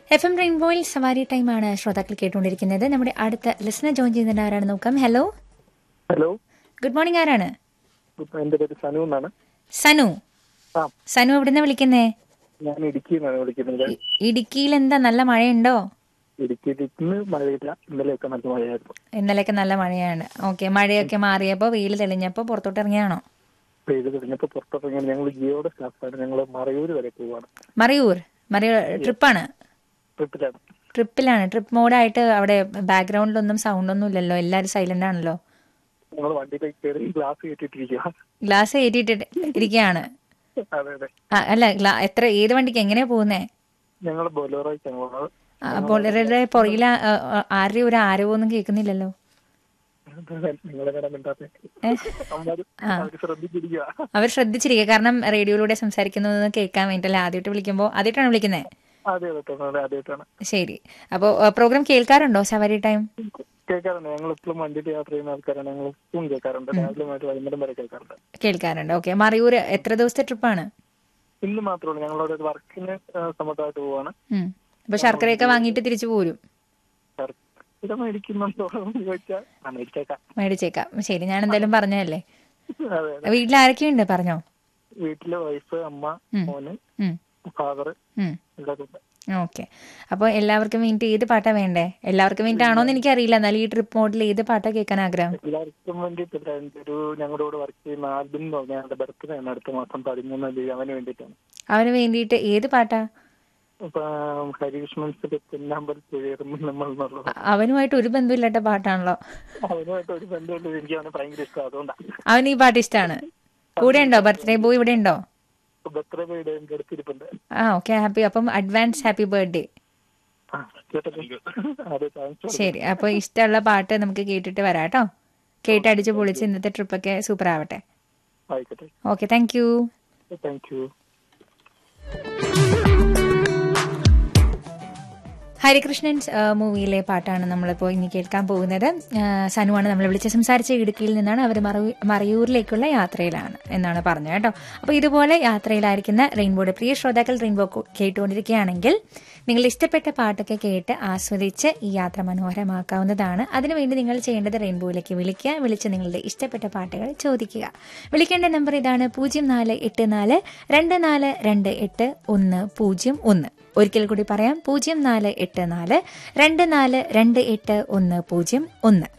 F M റെയിൻബോയിൽ സവാരി ടൈമാണ് ശ്രോതാക്കൾ കേട്ടുകൊണ്ടിരിക്കുന്നത് നമ്മുടെ അടുത്ത ലിസണർ ജോയിൻ ചെയ്യുന്നത് ആരാണ് നോക്കാം ഹലോ ഹലോ ഗുഡ് മോർണിംഗ് ആരാണ് ഇപ്പൊ എന്റെ പേര് സനു എന്നാണ് സനു ആ സനു എവിടുന്ന വിളിക്കുന്നേ ഞാൻ ഇടുക്കിയിൽ നിന്നാണ് വിളിക്കുന്നത് ഇ- ഇടുക്കിയിൽ എന്താ നല്ല മഴയുണ്ടോ ഇടുക്കിയിൽ ഇന്ന് മഴയില്ല ഇന്നലെയൊക്കെ നല്ല മഴയായിരുന്നു ഇന്നലെയൊക്കെ നല്ല മഴയാണ് ഓക്കെ മഴയൊക്കെ മാറിയപ്പോൾ വെയിൽ തെളിഞ്ഞപ്പോൾ പുറത്തോട്ട് ഇറങ്ങിയാണോ പെയ്ത് കഴിഞ്ഞപ്പോ പുറത്തിറങ്ങിയാൽ ഞങ്ങൾ ജിയോയുടെ സ്റ്റാഫാണ് ഞങ്ങൾ മറയൂർ വരെ പോവാണ് മറയൂർ മറയൂർ ട്രിപ്പാണ് ട്രിപ്പിലാണ് ട്രിപ്പിലാണ് ട്രിപ്പ് മോഡായിട്ട് അവിടെ ബാക്ക്ഗ്രൗണ്ടിലൊന്നും സൗണ്ട് ഒന്നും ഇല്ലല്ലോ എല്ലാവരും സൈലന്റ് ആണല്ലോ ഞങ്ങൾ വണ്ടിയിലേക്ക് കയറി ഗ്ലാസ് കയറ്റിട്ടിരിക്കുക ഗ്ലാസ് കയറ്റിയിട്ട് ഇരിക്കുകയാണ് അതെ അതെ ആ, അല്ല ഗ്ലാ- എത്ര ഏത് വണ്ടിക്ക് എങ്ങനെയാ പോകുന്നേ ഞങ്ങൾ ബൊലോറോയ്ക്ക് ഞങ്ങൾ അപ്പോൾ ഇവരുടെ പുറകിൽ ആരുടെയും ഒരു ആരവൊന്നും കേൾക്കുന്നില്ലല്ലോ നിങ്ങളെ കട മിണ്ടാത്തെ അവര് അവര് ശ്രദ്ധിച്ചിരിക്കുക അവർ ശ്രദ്ധിച്ചിരിക്കുക കാരണം റേഡിയോയിലൂടെ സംസാരിക്കുന്നത് കേൾക്കാൻ വേണ്ടിയിട്ടല്ല ആദ്യമായിട്ട് വിളിക്കുമ്പോൾ ആദ്യമായിട്ടാണ് വിളിക്കുന്നത് അതെ അതെ അതെ ആദ്യമായിട്ടാണ് ശരി അപ്പോൾ പ്രോഗ്രാം കേൾക്കാറുണ്ടോ സവാരി ടൈം കേൾക്കാറുണ്ട് ഞങ്ങൾ എപ്പോഴും വണ്ടിയിൽ യാത്ര ചെയ്യുന്ന ആൾക്കാരാണ് ഞങ്ങൾ എപ്പോഴും കേൾക്കാറുണ്ട് രാവിലെ മുതൽ വൈകുന്നേരം വരെ കേൾക്കാറുണ്ട് കേൾക്കാറുണ്ട് ഓക്കെ മറയൂർ എത്ര ദിവസത്തെ ട്രിപ്പാണ് ഇന്ന് മാത്രമല്ല ഞങ്ങളവിടെ ഒരു വർക്കിന് സമ്മതമായിട്ട് പോവാണ് അപ്പോൾ ശർക്കരയൊക്കെ വാങ്ങിയിട്ട് തിരിച്ചു പോരും ഇത് മേടിക്കുന്നുണ്ടോ എന്ന് ചോദിച്ചാൽ ആ മേടിച്ചേക്കാം മേടിച്ചേക്കാം ശരി ഞാൻ എന്തായാലും പറഞ്ഞതല്ലേ അതെ അതെ വീട്ടിൽ ആരൊക്കെയുണ്ട് പറഞ്ഞോ വീട്ടിലെ വൈഫ് അമ്മ ഉം. മോന് ഉം, ഫാദർ ഉം. എല്ലാവരും ഉണ്ട് ഓക്കെ അപ്പോൾ എല്ലാവർക്കും വേണ്ടി ഏത് പാട്ടാ വേണ്ടേ എല്ലാവർക്കും വേണ്ടിയിട്ടാണോ എന്ന് എനിക്കറിയില്ല എന്നാലും ഈ ട്രിപ്പ് മോഡിൽ ഏത് പാട്ടാ കേൾക്കാൻ ആഗ്രഹം എല്ലാവർക്കും വേണ്ടിയിട്ട് എൻ്റെ ഒരു ഞങ്ങളുടെ കൂടെ വർക്ക് ചെയ്യുന്ന ആൽബിൻ എന്ന് പറഞ്ഞാൽ എൻ്റെ ബർത്ത്ഡേ ആണ് അടുത്ത മാസം പതിമൂന്നാം തീയതി അവന് വേണ്ടിയിട്ടാണ് അവന് വേണ്ടിയിട്ട് ഏത് പാട്ടാ അപ്പൊ ഹരികൃഷ്ണൻസിന്റെ പിന്നാമ്പൽ ചേർന്ന് നമ്മൾ എന്നുള്ളത് അ- അവനുമായിട്ട് ഒരു ബന്ധമില്ലാത്ത പാട്ടാണല്ലോ അവനുമായിട്ട് ഒരു ബന്ധമുണ്ട് എനിക്ക് അവനെ ഭയങ്കര ഇഷ്ടം അതുകൊണ്ടാണ് അവന് ഈ പാട്ട് ഇഷ്ടമാണ് കൂടെ ഉണ്ടോ ബർത്ത്ഡേ ബോയ് ഇവിടെ ഉണ്ടോ ബർത്ത്ഡേ ബൈഡേ എൻ്റെ അടുത്തിരിപ്പുണ്ട് ആ ഓക്കെ ഹാപ്പി അപ്പം അഡ്വാൻസ് ഹാപ്പി ബർത്ത്ഡേ ആ, കേട്ടോ അതെ താങ്ക്സ് ശരി അപ്പോൾ ഇഷ്ടമുള്ള പാട്ട് നമുക്ക് കേട്ടിട്ട് വരാം കേട്ടോ കേട്ടടിച്ച് പൊളിച്ച് ഇന്നത്തെ ട്രിപ്പൊക്കെ സൂപ്പർ ആവട്ടെ ആയിക്കോട്ടെ okay thank you thank you Harikrishnan മൂവിയിലെ പാട്ടാണ് നമ്മളിപ്പോൾ ഇനി കേൾക്കാൻ പോകുന്നത് ആ, സനുവാണ് നമ്മൾ വിളിച്ച് സംസാരിച്ച ഇടുക്കിയിൽ നിന്നാണ് അവർ മറയൂരിലേക്കുള്ള യാത്രയിലാണ് എന്നാണ് പറഞ്ഞത് കേട്ടോ അപ്പോൾ ഇതുപോലെ യാത്രയിലായിരിക്കുന്ന റെയിൻബോയുടെ പ്രിയ ശ്രോതാക്കൾ റെയിൻബോ കോ- കേട്ടുകൊണ്ടിരിക്കുകയാണെങ്കിൽ നിങ്ങളുടെ ഇഷ്ടപ്പെട്ട പാട്ടൊക്കെ കേട്ട് ആസ്വദിച്ച് ഈ യാത്ര മനോഹരമാക്കാവുന്നതാണ് അതിനുവേണ്ടി നിങ്ങൾ ചെയ്യേണ്ടത് റെയിൻബോയിലേക്ക് വിളിക്കുക വിളിച്ച് നിങ്ങളുടെ ഇഷ്ടപ്പെട്ട പാട്ടുകൾ ചോദിക്കുക വിളിക്കേണ്ട നമ്പർ ഇതാണ് പൂജ്യം നാല് എട്ട് നാല് രണ്ട് നാല് രണ്ട് എട്ട് ഒന്ന് പൂജ്യം ഒന്ന് ഒരിക്കൽ കൂടി പറയാം പൂജ്യം നാല് എട്ട് നാല് രണ്ട് നാല് രണ്ട് എട്ട് ഒന്ന് പൂജ്യം ഒന്ന്